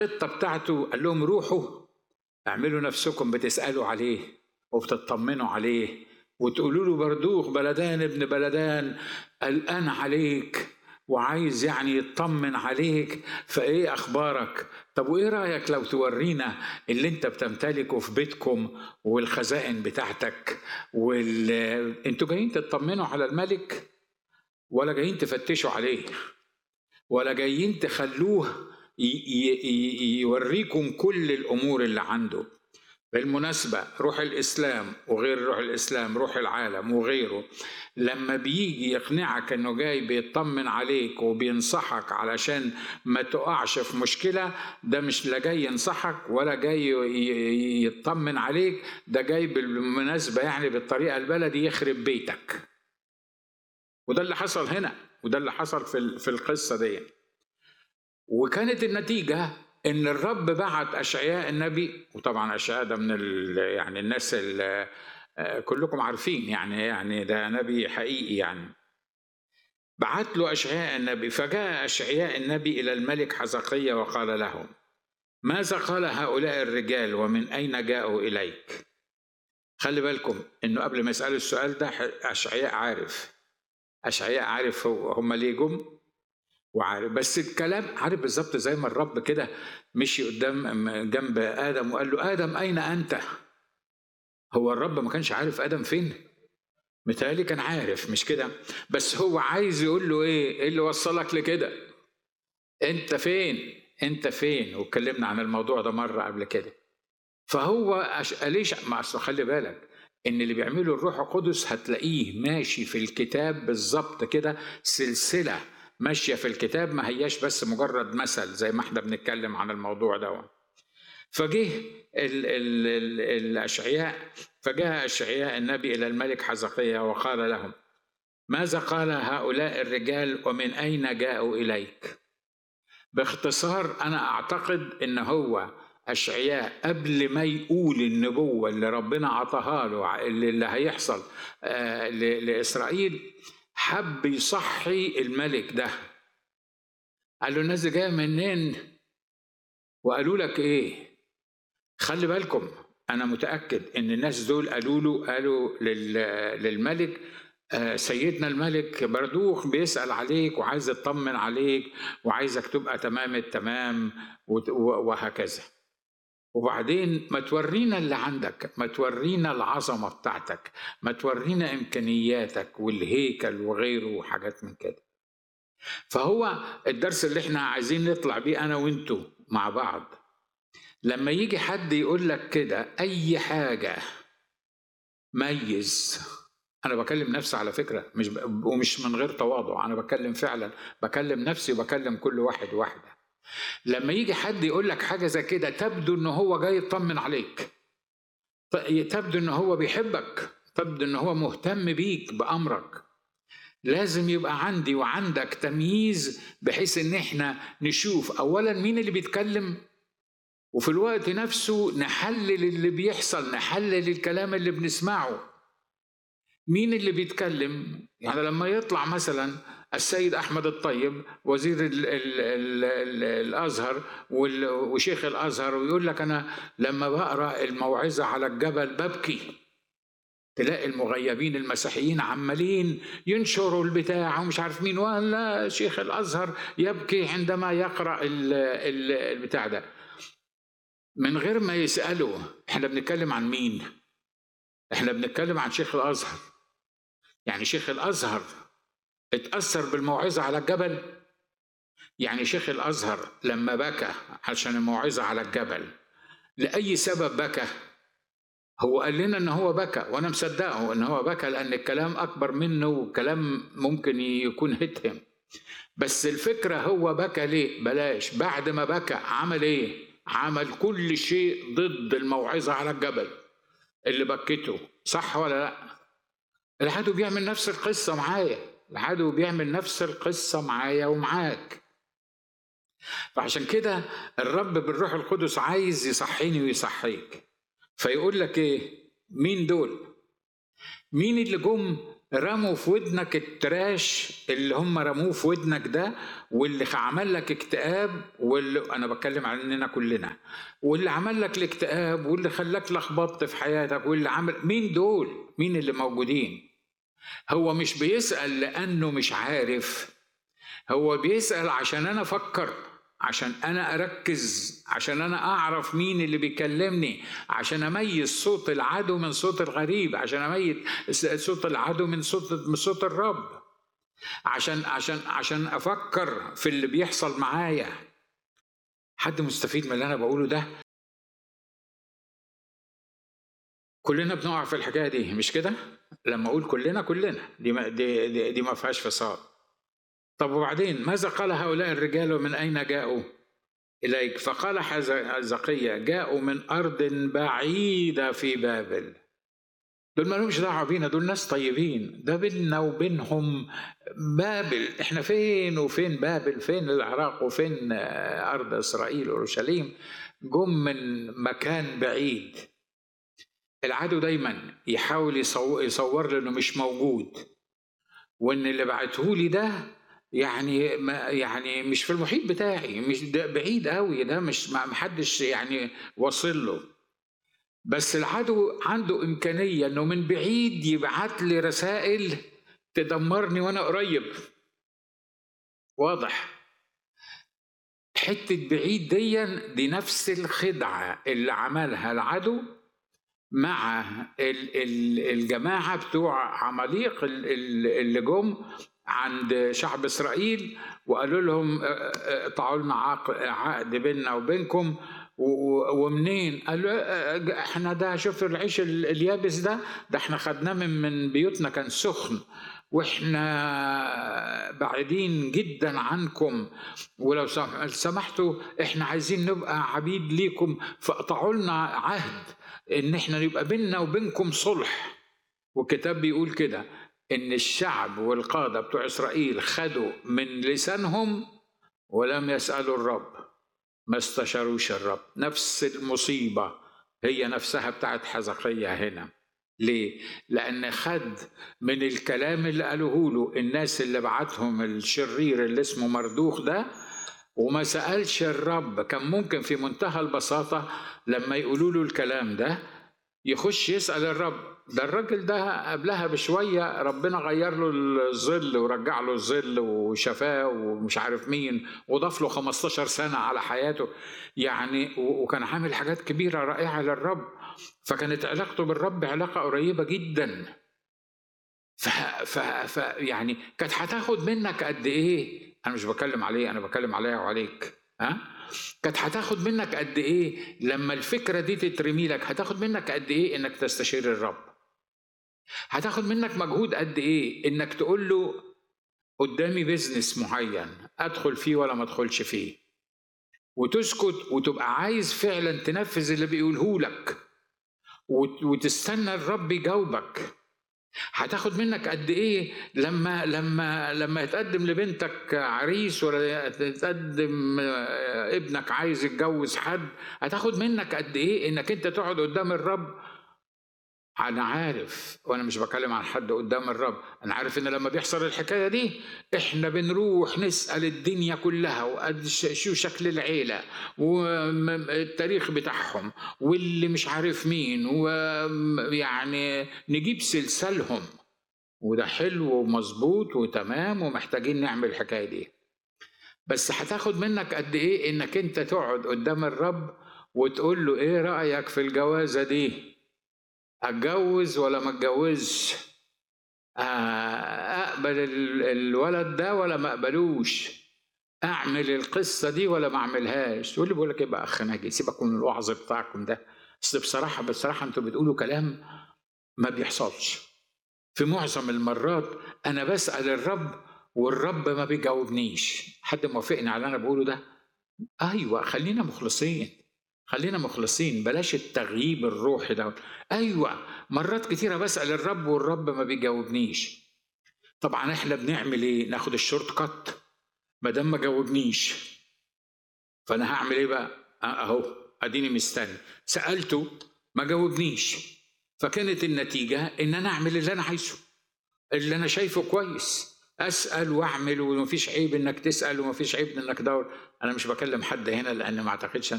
الخطة بتاعته قال لهم روحوا اعملوا نفسكم بتسألوا عليه وبتطمنوا عليه وتقولوا له بردوخ بلدان ابن بلدان قلقان عليك وعايز يعني يطمن عليك فايه اخبارك طب وايه رايك لو تورينا اللي انت بتمتلكه في بيتكم والخزائن بتاعتك وال... انتوا جايين تطمنوا على الملك ولا جايين تفتشوا عليه ولا جايين تخلوه ي... ي... يوريكم كل الامور اللي عنده بالمناسبة روح الإسلام وغير روح الإسلام روح العالم وغيره لما بيجي يقنعك إنه جاي بيطمن عليك وبينصحك علشان ما تقعش في مشكلة ده مش لا جاي ينصحك ولا جاي يطمن عليك ده جاي بالمناسبة يعني بالطريقة البلدي يخرب بيتك وده اللي حصل هنا وده اللي حصل في في القصة دي وكانت النتيجة ان الرب بعت اشعياء النبي وطبعا اشعياء ده من يعني الناس اللي كلكم عارفين يعني يعني ده نبي حقيقي يعني بعت له اشعياء النبي فجاء اشعياء النبي الى الملك حزقية وقال له ماذا قال هؤلاء الرجال ومن اين جاءوا اليك خلي بالكم انه قبل ما يسالوا السؤال ده اشعياء عارف اشعياء عارف هم ليه جم وعارف بس الكلام عارف بالظبط زي ما الرب كده مشي قدام جنب ادم وقال له ادم اين انت؟ هو الرب ما كانش عارف ادم فين؟ متهيألي كان عارف مش كده بس هو عايز يقول له ايه؟ ايه اللي وصلك لكده؟ انت فين؟ انت فين؟ واتكلمنا عن الموضوع ده مره قبل كده. فهو ليش ما اصل خلي بالك ان اللي بيعمله الروح القدس هتلاقيه ماشي في الكتاب بالظبط كده سلسله ماشيه في الكتاب ما هياش بس مجرد مثل زي ما احنا بنتكلم عن الموضوع ده فجه ال ال ال الاشعياء فجاء اشعياء النبي الى الملك حزقية وقال لهم ماذا قال هؤلاء الرجال ومن اين جاءوا اليك باختصار انا اعتقد ان هو اشعياء قبل ما يقول النبوه اللي ربنا عطاها له اللي هيحصل آه لاسرائيل حب يصحي الملك ده قال له الناس جايه منين وقالوا لك ايه خلي بالكم انا متاكد ان الناس دول قالوا له قالوا للملك سيدنا الملك بردوخ بيسال عليك وعايز يطمن عليك وعايزك تبقى تمام التمام وهكذا وبعدين ما تورينا اللي عندك ما تورينا العظمه بتاعتك ما تورينا امكانياتك والهيكل وغيره وحاجات من كده فهو الدرس اللي احنا عايزين نطلع بيه انا وانتوا مع بعض لما يجي حد يقول لك كده اي حاجه ميز انا بكلم نفسي على فكره مش ب... ومش من غير تواضع انا بكلم فعلا بكلم نفسي وبكلم كل واحد واحده لما يجي حد يقول لك حاجه زي كده تبدو ان هو جاي يطمن عليك تبدو ان هو بيحبك تبدو ان هو مهتم بيك بامرك لازم يبقى عندي وعندك تمييز بحيث ان احنا نشوف اولا مين اللي بيتكلم وفي الوقت نفسه نحلل اللي بيحصل نحلل الكلام اللي بنسمعه مين اللي بيتكلم يعني لما يطلع مثلا السيد احمد الطيب وزير ال ال ال ال الازهر وشيخ الازهر ويقول لك انا لما بقرا الموعظه على الجبل ببكي تلاقي المغيبين المسيحيين عمالين ينشروا البتاع ومش عارف مين ولا شيخ الازهر يبكي عندما يقرا ال ال البتاع ده من غير ما يسالوا احنا بنتكلم عن مين احنا بنتكلم عن شيخ الازهر يعني شيخ الازهر اتأثر بالموعظة على الجبل يعني شيخ الأزهر لما بكى عشان الموعظة على الجبل لأي سبب بكى هو قال لنا ان هو بكى وانا مصدقه ان هو بكى لان الكلام اكبر منه وكلام ممكن يكون هتهم بس الفكره هو بكى ليه بلاش بعد ما بكى عمل ايه عمل كل شيء ضد الموعظه على الجبل اللي بكته صح ولا لا العدو بيعمل نفس القصه معايا العدو بيعمل نفس القصه معايا ومعاك فعشان كده الرب بالروح القدس عايز يصحيني ويصحيك فيقول لك ايه مين دول مين اللي جم رموا في ودنك التراش اللي هم رموه في ودنك ده واللي عمل لك اكتئاب واللي انا بتكلم عننا كلنا واللي عمل لك الاكتئاب واللي خلاك لخبطت في حياتك واللي عمل مين دول مين اللي موجودين هو مش بيسأل لأنه مش عارف هو بيسأل عشان أنا أفكر عشان أنا أركز عشان أنا أعرف مين اللي بيكلمني عشان أميز صوت العدو من صوت الغريب عشان أميز صوت العدو من صوت من صوت الرب عشان عشان عشان أفكر في اللي بيحصل معايا حد مستفيد من اللي أنا بقوله ده كلنا بنقع في الحكايه دي مش كده؟ لما اقول كلنا كلنا دي ما دي, دي, دي ما فيهاش فصال. طب وبعدين ماذا قال هؤلاء الرجال ومن اين جاءوا؟ اليك فقال حزقية جاءوا من ارض بعيده في بابل. دول ما لهمش دعوه بينا دول ناس طيبين ده بيننا وبينهم بابل احنا فين وفين بابل فين العراق وفين ارض اسرائيل اورشليم جم من مكان بعيد العدو دايما يحاول يصور لي انه مش موجود وان اللي بعته لي ده يعني ما يعني مش في المحيط بتاعي مش ده بعيد قوي ده مش ما حدش يعني واصل له بس العدو عنده امكانيه انه من بعيد يبعت لي رسائل تدمرني وانا قريب واضح حته بعيد دي دي نفس الخدعه اللي عملها العدو مع الجماعة بتوع عماليق اللي جم عند شعب إسرائيل وقالوا لهم اقطعوا لنا عقد بيننا وبينكم ومنين؟ قالوا احنا ده شوف العيش اليابس ده ده احنا خدناه من من بيوتنا كان سخن واحنا بعيدين جدا عنكم ولو سمحتوا احنا عايزين نبقى عبيد ليكم فاقطعوا لنا عهد ان احنا يبقى بيننا وبينكم صلح والكتاب بيقول كده ان الشعب والقاده بتوع اسرائيل خدوا من لسانهم ولم يسالوا الرب ما استشاروش الرب نفس المصيبه هي نفسها بتاعت حزقية هنا ليه؟ لأن خد من الكلام اللي قالوه له الناس اللي بعتهم الشرير اللي اسمه مردوخ ده وما سألش الرب كان ممكن في منتهى البساطة لما يقولوا له الكلام ده يخش يسأل الرب ده الراجل ده قبلها بشوية ربنا غير له الظل ورجع له الظل وشفاه ومش عارف مين وضاف له 15 سنة على حياته يعني وكان عامل حاجات كبيرة رائعة للرب فكانت علاقته بالرب علاقة قريبة جدا ف, ف, ف يعني كانت هتاخد منك قد ايه انا مش بتكلم عليه انا بتكلم عليها وعليك ها كانت هتاخد منك قد ايه لما الفكره دي تترمي لك هتاخد منك قد ايه انك تستشير الرب هتاخد منك مجهود قد ايه انك تقول له قدامي بيزنس معين ادخل فيه ولا ما ادخلش فيه وتسكت وتبقى عايز فعلا تنفذ اللي بيقوله لك وتستنى الرب يجاوبك هتاخد منك قد ايه لما لما لما يتقدم لبنتك عريس ولا يتقدم ابنك عايز يتجوز حد هتاخد منك قد ايه انك انت تقعد قدام الرب انا عارف وانا مش بكلم عن حد قدام الرب انا عارف ان لما بيحصل الحكايه دي احنا بنروح نسال الدنيا كلها وقد شو شكل العيله والتاريخ بتاعهم واللي مش عارف مين ويعني نجيب سلسلهم وده حلو ومظبوط وتمام ومحتاجين نعمل الحكايه دي بس هتاخد منك قد ايه انك انت تقعد قدام الرب وتقول له ايه رايك في الجوازه دي اتجوز ولا ما اتجوزش اقبل الولد ده ولا ما اقبلوش اعمل القصه دي ولا ما اعملهاش تقول لي بقول لك ايه بقى اخ ناجي سيبك من الوعظ بتاعكم ده اصل بصراحه بصراحه انتوا بتقولوا كلام ما بيحصلش في معظم المرات انا بسال الرب والرب ما بيجاوبنيش حد موافقني على اللي انا بقوله ده ايوه خلينا مخلصين خلينا مخلصين بلاش التغييب الروحي ده ايوه مرات كتيره بسال الرب والرب ما بيجاوبنيش طبعا احنا بنعمل ايه ناخد الشورت كات ما دام ما جاوبنيش فانا هعمل ايه بقى اهو اديني مستني سالته ما جاوبنيش فكانت النتيجه ان انا اعمل اللي انا عايزه اللي انا شايفه كويس اسال واعمل ومفيش عيب انك تسال ومفيش عيب انك تدور انا مش بكلم حد هنا لان ما اعتقدش